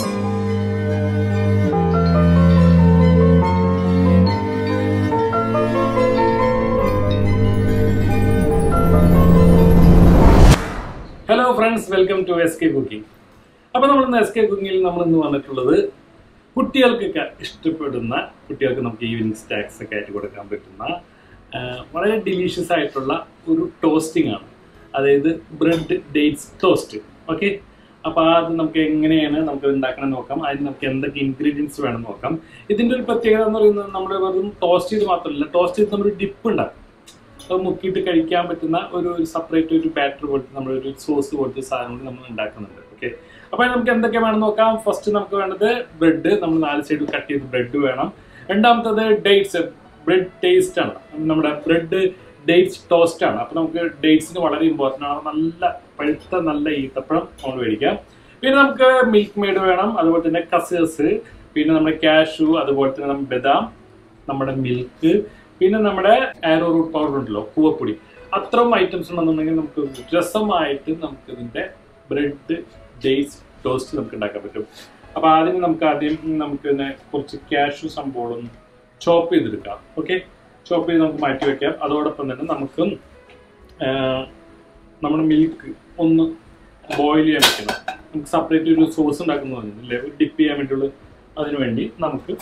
Hello friends welcome to S K cooking അപ്പോൾ നമ്മൾ ഇന്ന് എസ് കെ കുക്കിങ്ങിൽ നമ്മൾ ഇന്ന് വന്നിട്ടുള്ളത് കുട്ടികൾക്കൊക്കെ ഇഷ്ടപ്പെടുന്ന കുട്ടികൾക്ക് നമുക്ക് ഈവനിങ് സ്നാക്സ് ഒക്കെ ആയിട്ട് കൊടുക്കാൻ പറ്റുന്ന ആ, വളരെ ഡിലീഷ്യസ് ആയിട്ടുള്ള ഒരു ടോസ്റ്റിംഗ് ആണ് അതായത് ബ്രെഡ് ഡേറ്റ്സ് ടോസ്റ്റ് ഓക്കെ അപ്പോൾ അത് നമുക്ക് എങ്ങനെയാണ് നമുക്ക് ഉണ്ടാക്കണം എന്ന് നോക്കാം അതിന് നമുക്ക് എന്തൊക്കെ ഇൻഗ്രീഡിയൻസ് വേണം എന്ന് നോക്കാം ഇതിൻ്റെ ഒരു പ്രത്യേകത എന്ന് പറയുന്നത് നമ്മൾ വെറും ടോസ്റ്റ് ചെയ്ത് മാത്രമല്ല ടോസ്റ്റ് ചെയ്ത് നമ്മൾ ഡിപ്പ് ഉണ്ടാക്കും അത് മുക്കിയിട്ട് കഴിക്കാൻ പറ്റുന്ന ഒരു സെപ്പറേറ്റ് ഒരു ബാറ്റർ പോലത്തെ നമ്മളൊരു സോസ് പോലത്തെ സാധനം കൂടി നമ്മൾ ഉണ്ടാക്കുന്നുണ്ട് ഓക്കെ അപ്പോൾ നമുക്ക് എന്തൊക്കെ വേണം നോക്കാം ഫസ്റ്റ് നമുക്ക് വേണ്ടത് ബ്രെഡ് നമ്മൾ നാല് സൈഡ് കട്ട് ചെയ്ത് ബ്രെഡ് വേണം രണ്ടാമത്തത് ഡേറ്റ്സ് ബ്രെഡ് ടേസ്റ്റ് ആണ് നമ്മുടെ ബ്രെഡ് ഡേറ്റ്സ് ടോസ്റ്റ് ആണ് അപ്പോൾ നമുക്ക് ഡേറ്റ്സിന് വളരെ ഇമ്പോർട്ടൻ്റ് ആണ് നല്ല പഴുത്ത നല്ല ഈത്തപ്പഴം നമ്മൾ മേടിക്കാം പിന്നെ നമുക്ക് മിൽക്ക് മെയ്ഡ് വേണം അതുപോലെ തന്നെ കസേഴ്സ് പിന്നെ നമ്മുടെ കാഷു അതുപോലെ തന്നെ നമ്മുടെ ബദാം നമ്മുടെ മിൽക്ക് പിന്നെ നമ്മുടെ ആരോ റൂട്ട് പൗഡർ ഉണ്ടല്ലോ കൂവപ്പൊടി അത്രയും ഐറ്റംസ് ഉണ്ടെന്നുണ്ടെങ്കിൽ നമുക്ക് രസമായിട്ട് നമുക്ക് ഇതിന്റെ ബ്രെഡ് ഡേറ്റ്സ് ടോസ്റ്റ് നമുക്ക് ഉണ്ടാക്കാൻ പറ്റും അപ്പൊ ആദ്യം നമുക്ക് ആദ്യം നമുക്ക് ഇതിനെ കുറച്ച് ക്യാഷു സംഭവം ചോപ്പ് ചെയ്തെടുക്കാം ഓക്കെ ചോപ്പ് ചെയ്ത് നമുക്ക് മാറ്റി വെക്കാം അതോടൊപ്പം തന്നെ നമുക്ക് ആ, നമ്മുടെ മിൽക്ക് ഒന്ന് ബോയിൽ ചെയ്യാൻ പറ്റണം നമുക്ക് സെപ്പറേറ്റ് ഒരു സോസ് ഉണ്ടാക്കുന്ന പറഞ്ഞില്ലേ ഡിപ്പ് ചെയ്യാൻ വേണ്ടിയുള്ള അതിനു വേണ്ടി നമുക്ക്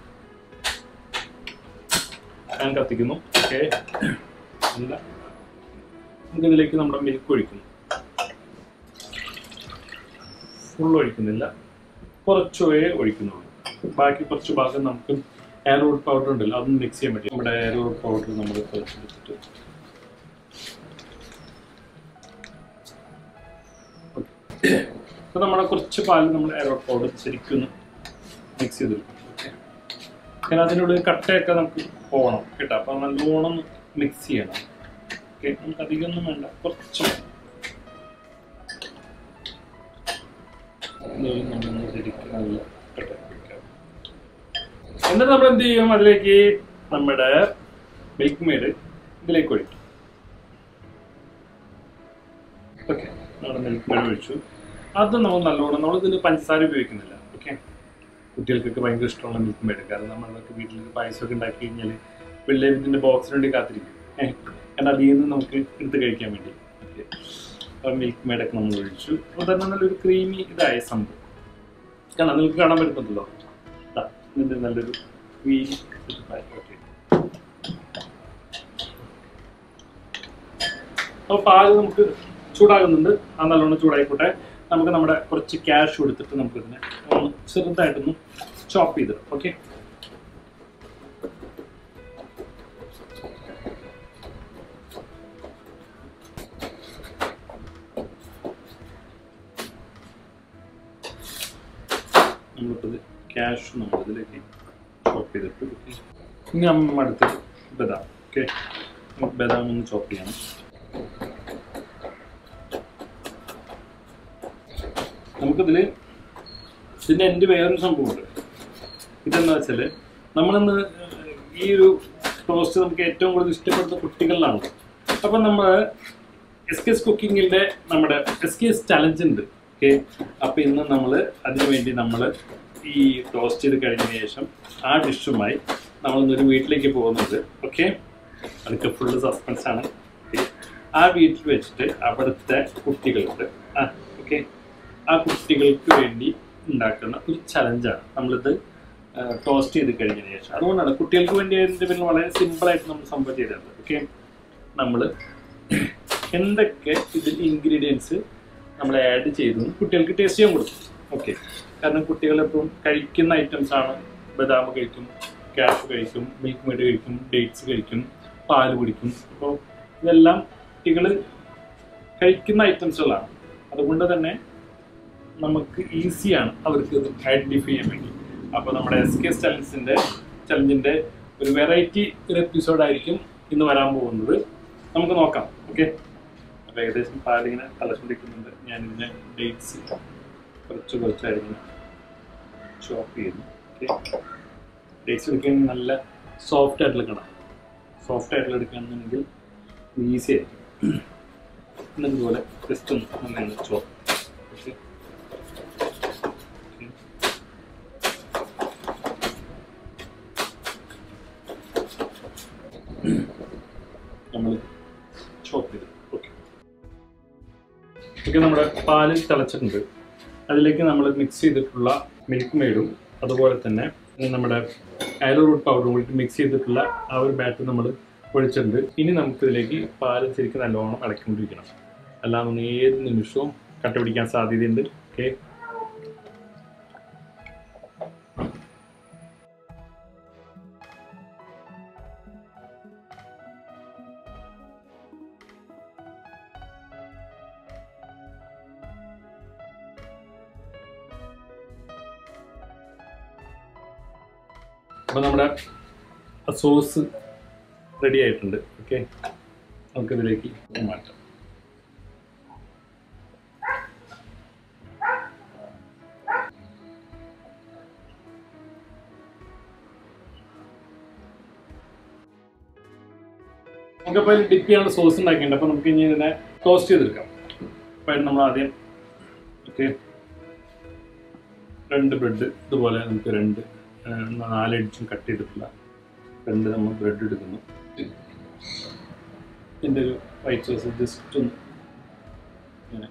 ഞാൻ കത്തിക്കുന്നു ഓക്കെ അല്ല നമുക്ക് ഇതിലേക്ക് നമ്മുടെ മിൽക്ക് ഒഴിക്കുന്നു ഫുൾ ഒഴിക്കുന്നില്ല കുറച്ചേ ഒഴിക്കുന്നുള്ളൂ ബാക്കി കുറച്ച് ഭാഗം നമുക്ക് എയർവുഡ് പൗഡർ ഉണ്ടല്ലോ അതൊന്ന് മിക്സ് ചെയ്യാൻ പറ്റും നമ്മുടെ എയർവുഡ് പൗഡർ നമ്മൾ കുറച്ചെടുത്തിട്ട് അപ്പോൾ നമ്മുടെ കുറച്ച് പാൽ നമ്മൾ എയർവുഡ് പൗഡർ ശരിക്കും മിക്സ് ചെയ്തെടുക്കും ഓക്കെ കാരണം അതിനുള്ളിൽ കട്ടയൊക്കെ നമുക്ക് പോകണം കേട്ടോ അപ്പം നല്ലോണം മിക്സ് ചെയ്യണം ഓക്കെ നമുക്ക് അധികമൊന്നും വേണ്ട കുറച്ച് മതി. ഇത് നമ്മളൊന്ന് ശരിക്കും നല്ല കട്ടയൊക്കെ വെക്കാം. എന്നിട്ട് നമ്മൾ എന്ത് ചെയ്യും അതിലേക്ക് നമ്മുടെ മിൽക്ക് മെയ്ഡ് ഇതിലേക്ക് ഒഴിക്കും ഓക്കെ നമ്മുടെ മിൽക്ക് മെയ്ഡ് ഒഴിച്ചു അത് നമ്മൾ നല്ലോണം നമ്മൾ ഇതിന് പഞ്ചസാര ഉപയോഗിക്കുന്നില്ല ഓക്കെ കുട്ടികൾക്കൊക്കെ ഭയങ്കര ഇഷ്ടമുള്ള മിൽക്ക് മെയ്ഡ് കാരണം നമ്മളൊക്കെ വീട്ടിൽ പായസമൊക്കെ ഉണ്ടാക്കി കഴിഞ്ഞാൽ പിള്ളേർ ഇതിൻ്റെ ബോക്സിന് വേണ്ടി കാത്തിരിക്കും ഏഹ് കാരണം അതിൽ നിന്ന് നമുക്ക് എടുത്ത് കഴിക്കാൻ വേണ്ടി ഓക്കെ അപ്പോൾ മിൽക്ക് മെയ്ഡൊക്കെ നമ്മൾ ഒഴിച്ചു അപ്പോൾ തന്നെ നല്ലൊരു ക്രീമി ഇതായ സംഭവം കാരണം നിങ്ങൾക്ക് കാണാൻ പറ്റുന്നുണ്ടല്ലോ ദാ, ഇതിൻ്റെ നല്ലൊരു ക്രീമി ഓക്കെ അപ്പോൾ പാല് നമുക്ക് ചൂടാകുന്നുണ്ട് ആ നല്ലോണം ചൂടായിക്കോട്ടെ നമുക്ക് നമ്മുടെ കുറച്ച് ക്യാഷ് കൊടുത്തിട്ട് നമുക്ക് ഇതിനെ ഒന്ന് ചെറുതായിട്ടൊന്ന് ചോപ്പ് ചെയ്ത് ഓക്കെ നമ്മളിപ്പോൾ ക്യാഷ് നമ്മൾ ഇതിലേക്ക് ചോപ്പ് ചെയ്തിട്ട് okay. ഇനി നമ്മൾ അടുത്ത് ബദാം ഓക്കെ നമുക്ക് ബദാം ഒന്ന് ചോപ്പ് ചെയ്യണം നമുക്കിതിൽ ഇതിൻ്റെ എൻ്റെ വേറൊരു സംഭവമുണ്ട് ഇതെന്താ വെച്ചാൽ നമ്മളിന്ന് ഈ ഒരു ടോസ്റ്റ് നമുക്ക് ഏറ്റവും കൂടുതൽ ഇഷ്ടപ്പെടുന്ന കുട്ടികളിലാണ് അപ്പം നമ്മൾ എസ് കെ എസ് കുക്കിങ്ങിൻ്റെ നമ്മുടെ എസ് കെ എസ് ചലഞ്ച് ഉണ്ട് ഓക്കെ അപ്പം ഇന്ന് നമ്മൾ അതിനു വേണ്ടി നമ്മൾ ഈ ടോസ്റ്റ് ചെയ്ത് കഴിഞ്ഞതിന് ശേഷം ആ ഡിഷുമായി നമ്മളിന്നൊരു വീട്ടിലേക്ക് പോകുന്നുണ്ട് ഓക്കെ അതൊക്കെ ഫുള്ള് സസ്പെൻസ് ആണ് ഓക്കെ ആ വീട്ടിൽ വെച്ചിട്ട് അവിടുത്തെ കുട്ടികളുണ്ട് ആ ഓക്കെ ആ കുട്ടികൾക്ക് വേണ്ടി ഉണ്ടാക്കുന്ന ഒരു ചലഞ്ചാണ് നമ്മളിത് ടോസ്റ്റ് ചെയ്ത് കഴിഞ്ഞതിന് ശേഷം അതുകൊണ്ടാണ് കുട്ടികൾക്ക് വേണ്ടി അതിൻ്റെ പിന്നെ വളരെ സിമ്പിളായിട്ട് നമ്മൾ സംഭവം ചെയ്തത് ഓക്കെ നമ്മൾ എന്തൊക്കെ ഇതിൽ ഇൻഗ്രീഡിയൻസ് നമ്മൾ ആഡ് ചെയ്തു കുട്ടികൾക്ക് ടേസ്റ്റ് ചെയ്യാൻ കൊടുക്കും ഓക്കെ കാരണം കുട്ടികൾ എപ്പോഴും കഴിക്കുന്ന ഐറ്റംസ് ആണ് ബദാം കഴിക്കും കാഷ് കഴിക്കും മിൽക്ക് മെയ്ഡ് കഴിക്കും ഡേറ്റ്സ് കഴിക്കും പാല് കുടിക്കും അപ്പോൾ ഇതെല്ലാം കുട്ടികൾ കഴിക്കുന്ന ഐറ്റംസുകളാണ് അതുകൊണ്ട് തന്നെ നമുക്ക് ഈസിയാണ് അവർക്ക് ഇത് ഐഡന്റിഫൈ ചെയ്യാൻ വേണ്ടി അപ്പോൾ നമ്മുടെ എസ് കെ ചലഞ്ചിൻ്റെ ചലഞ്ചിൻ്റെ ഒരു വെറൈറ്റി ഒരു എപ്പിസോഡായിരിക്കും ഇന്ന് വരാൻ പോകുന്നത് നമുക്ക് നോക്കാം ഓക്കെ അപ്പോൾ ഏകദേശം പാലിങ്ങനെ തലച്ചുണ്ടിക്കുന്നുണ്ട് ഞാൻ ഇതിനെ ഡേറ്റ്സ് കുറച്ച് കുറച്ചായിരുന്നു ചോപ്പ് ചെയ്യുന്നു ഓക്കെ ഡേറ്റ്സ് എടുക്കുകയാണെങ്കിൽ നല്ല സോഫ്റ്റ് ആയിട്ടുള്ള കാണാം സോഫ്റ്റ് ആയിട്ടുള്ള എടുക്കുകയാണെന്നുണ്ടെങ്കിൽ ഈസി ആയിരിക്കും എന്നതുപോലെ ജസ്റ്റ് ഒന്ന് നന്നായി ചോപ്പ് ഓക്കെ ചിക്കൻ നമ്മുടെ പാലിൽ തിളച്ചിട്ടുണ്ട് അതിലേക്ക് നമ്മൾ മിക്സ് ചെയ്തിട്ടുള്ള മിൽക്ക് മെയ്ഡും അതുപോലെ തന്നെ നമ്മുടെ ആരോറൂട്ട് പൗഡറും കൂടി മിക്സ് ചെയ്തിട്ടുള്ള ആ ഒരു ബാറ്റർ നമ്മൾ ഒഴിച്ചിട്ടുണ്ട് ഇനി നമുക്കിതിലേക്ക് പാല് ശരിക്കും നല്ലോണം ഇളക്കിക്കൊണ്ടിരിക്കണം അല്ലാതെ ഏത് നിമിഷവും കട്ട പിടിക്കാൻ സാധ്യതയുണ്ട് ഓക്കെ അപ്പോൾ നമ്മുടെ സോസ് റെഡി ആയിട്ടുണ്ട് ഓക്കെ നമുക്കിതിലേക്ക് മാറ്റാം നമുക്കപ്പോൾ ഡിപ്പ് ചെയ്യാനുള്ള സോസ് ഉണ്ടാക്കിയിട്ടുണ്ട് അപ്പോൾ നമുക്ക് ഇനി ഇതിനെ ടോസ്റ്റ് ചെയ്തെടുക്കാം അപ്പോൾ അതിന് നമ്മൾ ആദ്യം ഓക്കെ രണ്ട് ബ്രെഡ് ഇതുപോലെ നമുക്ക് രണ്ട് ആ, നാല് ഇഞ്ചും കട്ട് ചെയ്തിട്ടുള്ള രണ്ട് നമ്മൾ ബ്രെഡ് എടുക്കുന്നു ഇതിൻ്റെ ഒരു വൈറ്റ് സോസ് ജസ്റ്റ് ഒന്ന് ഇങ്ങനെ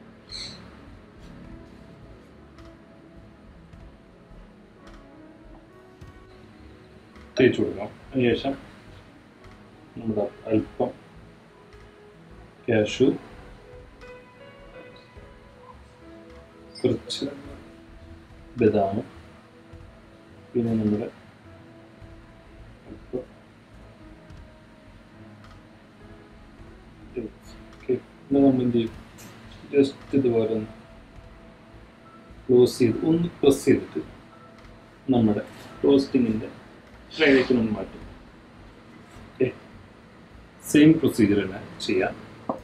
തേച്ച് കൊടുക്കാം അതിനുശേഷം നമ്മുടെ അല്പം കാഷു കുറച്ച് ബദാം പിന്നെ നമ്മുടെ അല്പം ഓക്കെ പിന്നെ നമ്മൾ എന്ത് ചെയ്യും ജസ്റ്റ് ഇതുപോലെ ഒന്ന് ക്ലോസ് ചെയ്ത് ഒന്ന് പ്രസ് ചെയ്തിട്ട് നമ്മുടെ ടോസ്റ്റിങ്ങിൻ്റെ ട്രൈയിലേക്ക് നമ്മൾ മാറ്റും ഓക്കെ സെയിം പ്രൊസീജിയർ തന്നെ ചെയ്യാം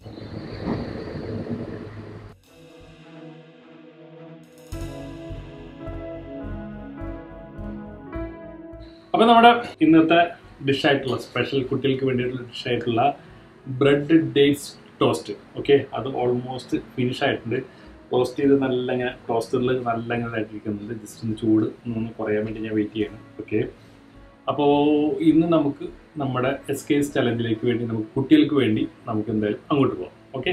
അപ്പൊ നമ്മുടെ ഇന്നത്തെ ഡിഷായിട്ടുള്ള സ്പെഷ്യൽ കുട്ടികൾക്ക് വേണ്ടിയിട്ടുള്ള ഡിഷായിട്ടുള്ള ബ്രെഡ് ഡേറ്റ്സ് ടോസ്റ്റ് ഓക്കെ അത് ഓൾമോസ്റ്റ് ഫിനിഷ് ആയിട്ടുണ്ട് ടോസ്റ്റ് ചെയ്ത് നല്ല ഇങ്ങനെ ടോസ്റ്ററിൽ നല്ല ഇങ്ങനെ ആയിട്ടിരിക്കുന്നുണ്ട് ജസ്റ്റ് ഒന്ന് ചൂട് ഒന്ന് കുറയാൻ വേണ്ടി ഞാൻ വെയിറ്റ് ചെയ്യണം ഓക്കെ അപ്പോൾ ഇന്ന് നമുക്ക് നമ്മുടെ എസ് കെ എസ് ചലഞ്ചിലേക്ക് വേണ്ടി നമുക്ക് കുട്ടികൾക്ക് വേണ്ടി നമുക്ക് എന്തായാലും അങ്ങോട്ട് പോകാം ഓക്കെ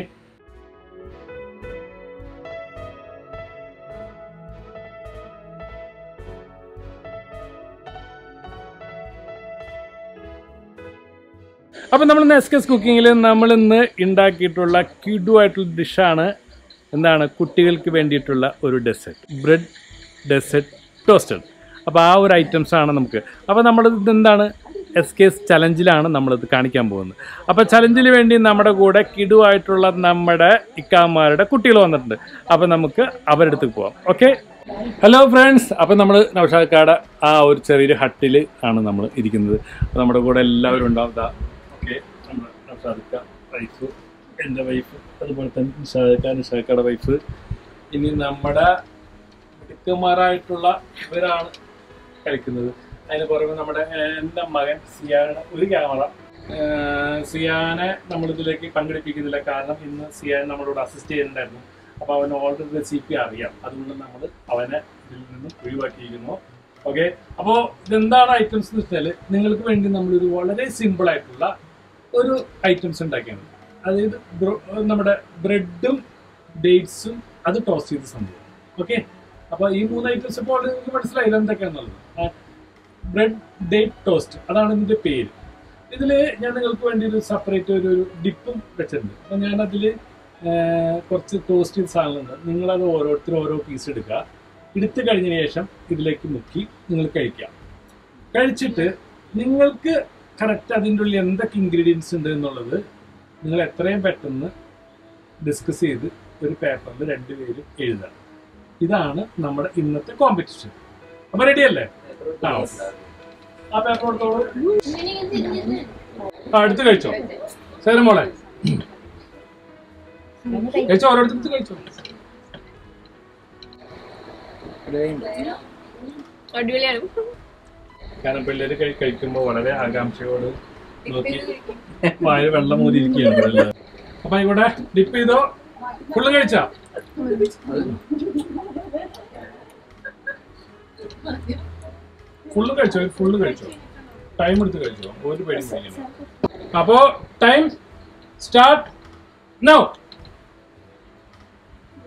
അപ്പം നമ്മൾ ഇന്ന് എസ് കെസ് കുക്കിങ്ങിൽ നമ്മൾ ഇന്ന് ഉണ്ടാക്കിയിട്ടുള്ള കിഡു ആയിട്ടുള്ള ഡിഷാണ് എന്താണ് കുട്ടികൾക്ക് വേണ്ടിയിട്ടുള്ള ഒരു ഡെസേർട്ട് ബ്രെഡ് ഡെസേർട്ട് ടോസ്റ്റഡ് അപ്പോൾ ആ ഒരു ഐറ്റംസ് ആണ് നമുക്ക് അപ്പോൾ നമ്മൾ ഇത് എന്താണ് എസ് കേസ് ചലഞ്ചിലാണ് നമ്മളിത് കാണിക്കാൻ പോകുന്നത് അപ്പോൾ ചലഞ്ചിന് വേണ്ടി നമ്മുടെ കൂടെ കിഡു ആയിട്ടുള്ള നമ്മുടെ ഇക്കാമാരുടെ കുട്ടികൾ വന്നിട്ടുണ്ട് അപ്പോൾ നമുക്ക് അവരുടെ അടുത്ത് പോവാം ഓക്കെ ഹലോ ഫ്രണ്ട്സ് അപ്പം നമ്മൾ നൗഷാദക്കാട് ആ ഒരു ചെറിയൊരു ഹട്ടിൽ ആണ് നമ്മൾ ഇരിക്കുന്നത് അപ്പോൾ നമ്മുടെ കൂടെ എല്ലാവരും ഉണ്ടാവും ദാ ഓക്കെ നമ്മുടെ നൗഷാദക്ക വൈഫ് എൻ്റെ വൈഫ് അതുപോലെ തന്നെ നിഷാദക്ക നിഷാദക്കയുടെ വൈഫ് ഇനി നമ്മുടെ മിടുക്കന്മാരായിട്ടുള്ള ഇവരാണ് കളിക്കുന്നത് അതിന് പുറമെ നമ്മുടെ ഏഹ്, എൻ്റെ മകൻ സിയാന ഒരു ക്യാമറ ഏഹ്, സിയാനെ നമ്മളിതിലേക്ക് പങ്കെടുപ്പിക്കുന്നില്ല കാരണം ഇന്ന് സിയാൻ നമ്മളോട് അസിസ്റ്റ് ചെയ്യുന്നുണ്ടായിരുന്നു അപ്പോൾ അവന് ഓൾറെഡി റെസിപ്പി അറിയാം അതുകൊണ്ട് നമ്മൾ അവനെ ഇതിൽ നിന്ന് ഒഴിവാക്കിയിരിക്കുന്നു ഓക്കെ അപ്പോൾ ഇതെന്താണ് ഐറ്റംസ് എന്ന് വെച്ചാൽ നിങ്ങൾക്ക് വേണ്ടി നമ്മളൊരു വളരെ സിമ്പിൾ ആയിട്ടുള്ള ഒരു ഐറ്റംസ് ഉണ്ടാക്കിയാണ് അതായത് ബ്രോ- നമ്മുടെ ബ്രെഡും ഡേറ്റ്സും അത് ടോസ്റ്റ് ചെയ്ത സംഭവം ഓക്കെ അപ്പോൾ ഈ മൂന്ന് ഐറ്റംസ് ഇപ്പോൾ നിങ്ങൾക്ക് മനസ്സിലായില്ല എന്തൊക്കെയാണെന്നുള്ളത് ബ്രെഡ് ഡേറ്റ് ടോസ്റ്റ് അതാണ് ഇതിന്റെ പേര് ഇതിൽ ഞാൻ നിങ്ങൾക്ക് വേണ്ടി ഒരു സെപ്പറേറ്റ് ഒരു ഒരു ഡിപ്പും വെച്ചിട്ടുണ്ട് അപ്പം ഞാനതിൽ കുറച്ച് ടോസ്റ്റ് ചെയ്ത സാധനങ്ങളുണ്ട് നിങ്ങളത് ഓരോരുത്തരും ഓരോ പീസ് എടുക്കുക എടുത്തു കഴിഞ്ഞതിന് ശേഷം ഇതിലേക്ക് മുക്കി നിങ്ങൾ കഴിക്കാം കഴിച്ചിട്ട് നിങ്ങൾക്ക് കറക്റ്റ് അതിൻ്റെ ഉള്ളിൽ എന്തൊക്കെ ഇൻഗ്രീഡിയൻസ് ഉണ്ട് എന്നുള്ളത് നിങ്ങൾ എത്രയും പെട്ടെന്ന് ഡിസ്കസ് ചെയ്ത് ഒരു പേപ്പറിൽ രണ്ടുപേരും എഴുതണം ഇതാണ് നമ്മുടെ ഇന്നത്തെ കോമ്പറ്റീഷൻ അപ്പൊ റെഡി അല്ലേ ആ ആ പേപ്പർ കൊടുത്തോളൂ ആ എടുത്ത് കഴിച്ചോ ശരി മോളെ കഴിച്ചോ ഓരോരുത്തർ കഴിച്ചോ അടിപൊളിയാണ് കാരണം പിള്ളേര് കഴി- കഴിക്കുമ്പോ വളരെ ആകാംക്ഷയോട് നോക്കി വായ വെള്ളം മൂതിയിരിക്കുകയാണ് പിള്ളേര്. അപ്പൊ ഇവിടെ ഡിപ്പ് ചെയ്തോ ഫുള്ള് കഴിച്ചാ ഫുള്ള് കഴിച്ചോ ഫുള്ള് കഴിച്ചോ ടൈം എടുത്ത് കഴിച്ചോ ഒരു പേടി പിടിക്കണം അപ്പോ ടൈം സ്റ്റാർട്ട് നോ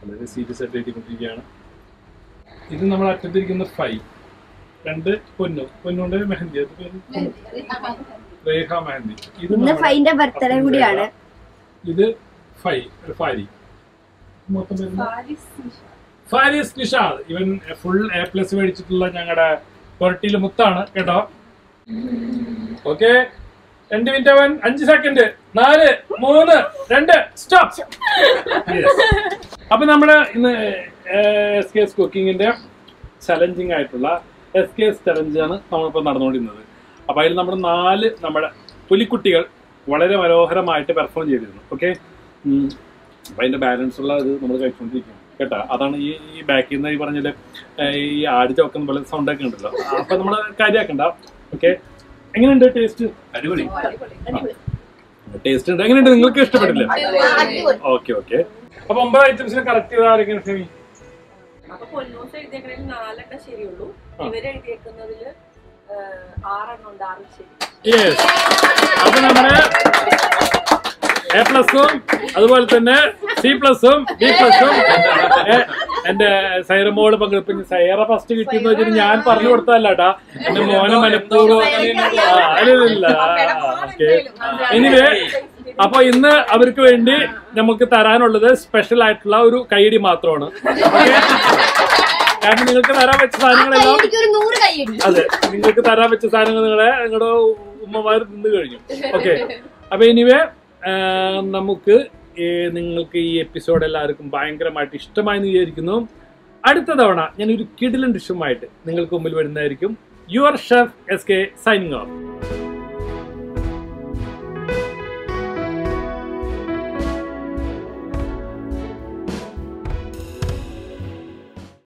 വളരെ സീരിയസ് ആയിട്ട് എഴുതിക്കൊണ്ടിരിക്കുകയാണ് ഇത് നമ്മൾ അറ്റത്തിരിക്കുന്ന ഫൈ രണ്ട് പൊന്നു പൊന്നുണ്ട് മെഹന്തി അത് പേര് രേഖ മെഹന്തി ഇത് ഇന്ന് നമ്മുടെ ഫൈന്റെ ബർത്ത്ഡേ കൂടിയാണ് ഇത് ഫൈ ഒരു ഫാരി മൊത്തം പേര് ഫാരിസ് നിഷാദ് ഇവൻ ഫുൾ എ പ്ലസ് മേടിച്ചിട്ടുള്ള ഞങ്ങളുടെ കൊരട്ടിയിലെ മുത്താണ് കേട്ടോ ഓക്കെ രണ്ട് മിനിറ്റ് അവൻ അഞ്ച് സെക്കൻഡ് നാല് മൂന്ന് രണ്ട് സ്റ്റോപ്പ് അപ്പൊ നമ്മള് ഇന്ന് എസ് കെ എസ് കുക്കിങ്ങിന്റെ ചലഞ്ചിങ് ആയിട്ടുള്ള എസ് കെ എസ് ചലഞ്ചാണ് നമ്മളിപ്പോൾ നടന്നുകൊണ്ടിരുന്നത് അപ്പൊ അതിൽ നമ്മുടെ നാല് നമ്മുടെ പുലിക്കുട്ടികൾ വളരെ മനോഹരമായിട്ട് പെർഫോം ചെയ്തിരുന്നു ഓക്കെ അപ്പൊ അതിന്റെ ബാലൻസ് ഉള്ള ഇത് നമ്മൾ കഴിച്ചുകൊണ്ടിരിക്കും കേട്ടോ അതാണ് ഈ ഈ ബാക്കിൽ നിന്ന് ഈ പറഞ്ഞില്ല ഈ ആടി ചോക്കുന്ന പോലെ സൗണ്ട് ഒക്കെ ഉണ്ടല്ലോ അപ്പൊ നമ്മൾ കാര്യമാക്കണ്ട ഓക്കെ എങ്ങനെയുണ്ട് ടേസ്റ്റ് അടിപൊളി ടേസ്റ്റ് ഉണ്ട് എങ്ങനെയുണ്ട് നിങ്ങൾക്ക് ഇഷ്ടപ്പെട്ടില്ലേ ഓക്കെ ഓക്കെ അപ്പൊ ഒമ്പത് ഐറ്റംസിന് കറക്റ്റ് ചെയ്ത ആരെങ്കിലും ക്ഷമി അപ്പൊ പൊന്നൂസ് എഴുതിയേക്കണതിൽ നാലെണ്ണം ശരിയുള്ളൂ ആ. ഇവര് എഴുതിയേക്കുന്നതില് ഏഹ്, ആറെണ്ണം ഉണ്ട് ആറ് ശരി യെസ് അപ്പൊ നമ്മുടെ എ പ്ലസും അതുപോലെ തന്നെ സി പ്ലസും ബി പ്ലസും എന്റെ സൈറമോട് പങ്കെടുപ്പ് സൈറ ഫസ്റ്റ് കിട്ടിയെന്ന് വെച്ചിട്ട് ഞാൻ പറഞ്ഞു കൊടുത്തതല്ല കേട്ടാ എന്റെ മോനെ മനഃപൂർവ്വം ആ, അല്ലല്ല ഓക്കെ എനിവേ അപ്പൊ ഇന്ന് അവർക്ക് വേണ്ടി നമുക്ക് തരാനുള്ളത് സ്പെഷ്യൽ ആയിട്ടുള്ള ഒരു കൈയടി മാത്രമാണ് Okay? കാരണം നിങ്ങൾക്ക് തരാൻ വെച്ച സാധനങ്ങളെല്ലാം എനിക്കൊരു നൂറ് കൈയടി അതെ നിങ്ങൾക്ക് തരാൻ വെച്ച സാധനങ്ങൾ നിങ്ങളെ നിങ്ങളുടെ ഉമ്മമാർ നിന്ന് കഴിഞ്ഞു ഓക്കെ അപ്പൊ എനിവേ നമുക്ക് ഈ നിങ്ങൾക്ക് ഈ എപ്പിസോഡ് എല്ലാവർക്കും ഭയങ്കരമായിട്ട് ഇഷ്ടമായി എന്ന് വിചാരിക്കുന്നു അടുത്ത തവണ ഞാൻ ഒരു കിടിലൻ ഡിഷുമായിട്ട് നിങ്ങൾക്ക് മുമ്പിൽ വരുന്നതായിരിക്കും your chef S K signing of